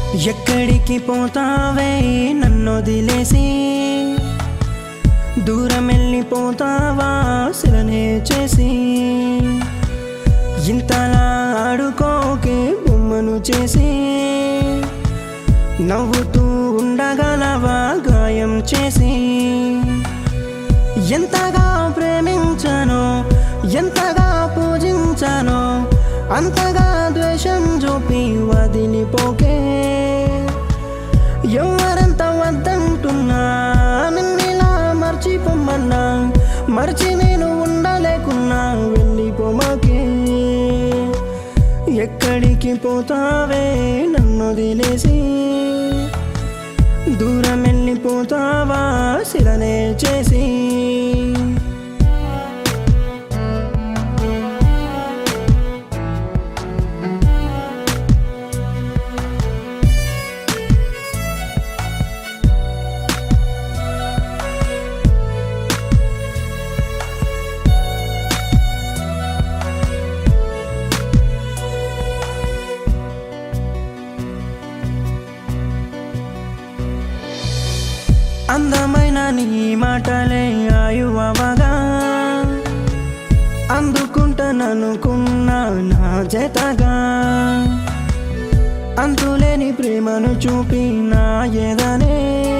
ఎక్కడికి పోతావే నన్ను వదిలేసి దూరం వెళ్ళిపోతావా శిలనే చేసి ఇంతలా ఆడుకోకే బొమ్మను చేసి నవ్వుతూ ఉండగలవా గాయం చేసి ఎంతగా ప్రేమించానో ఎంతగా పూజించానో అంతగా ద్వేషం చూపి వదిలిపోకే ఎవరంత వద్దంటున్నా నిన్నిలా మర్చిపోమన్నా మర్చి నేను ఉండలేకున్నా వెళ్ళిపోమాకే ఎక్కడికి పోతావే నన్ను వదిలేసి దూరం వెళ్ళిపోతావా శిలనే చేసి అందమైన నీ మాటలే ఆయువగా అందుకుంటాననుకున్నా నా జతగా అంతులేని ప్రేమను చూపి నా ఎదనే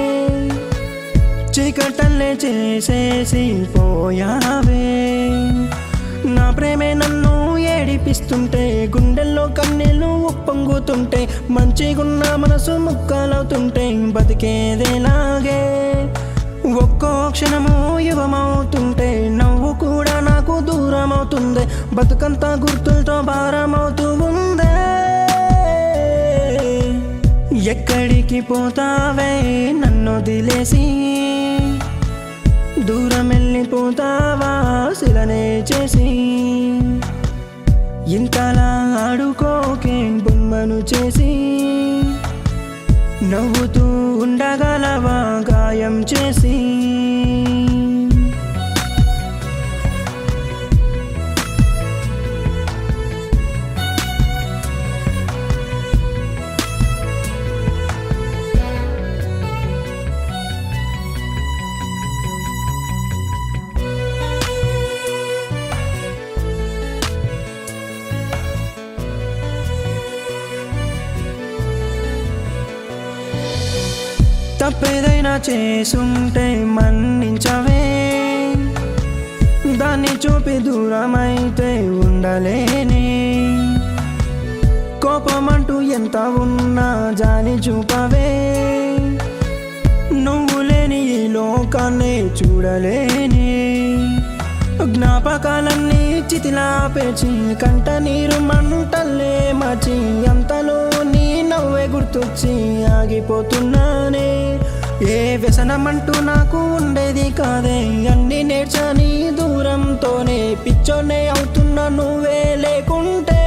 చీకటల్లే చేసేసి పోయావే నా ప్రేమే నన్ను ఏడిపిస్తుంటే గుండెల్లో కన్నీళ్ళు ఉప్పొంగుతుంటే మంచిగున్న మనసు ముక్కలవుతుంటే బతికేదేలాగే ఒక్కో క్షణము యువమవుతుంటే నవ్వు కూడా నాకు దూరం అవుతుంది బతుకంతా గుర్తులతో భారమవుతూ ఉందే ఎక్కడికి పోతావే నన్ను వదిలేసి దూరం వెళ్ళిపోతావా శిలనే చేసి ఇంతలా ఆడుకోకే బొమ్మను చేసి నవ్వుతూ ఉండగలవా గాయం చేసి తప్పేదైనా చేసుంటే మన్నించవే దాన్ని చూపి దూరమైతే ఉండలేనే కోపమంటూ ఎంత ఉన్నా జాని చూపవే నువ్వు లేని ఈ లోకాన్ని చూడలేనే జ్ఞాపకాలన్నీ చితిలా పేర్చి కంట నీరు మంటల్లే మచి అంతలో నీ నవ్వే గుర్తొచ్చి ఆగిపోతున్నానే ఏ వ్యసనమంటూ నాకు ఉండేది కాదే అన్ని నేర్చని దూరంతోనే పిచ్చోనే అవుతున్నా నువ్వే లేకుంటే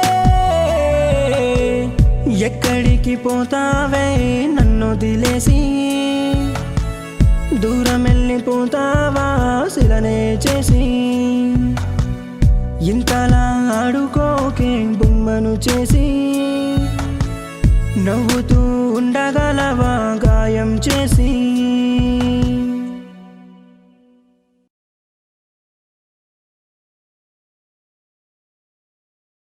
ఎక్కడికి పోతావే నన్ను వదిలేసి దూరం వెళ్ళిపోతావా శిలనే చేసి ఇంతలా ఆడుకోకే బొమ్మను చేసి నవ్వుతూ ఉండగలవా గాయం చేసి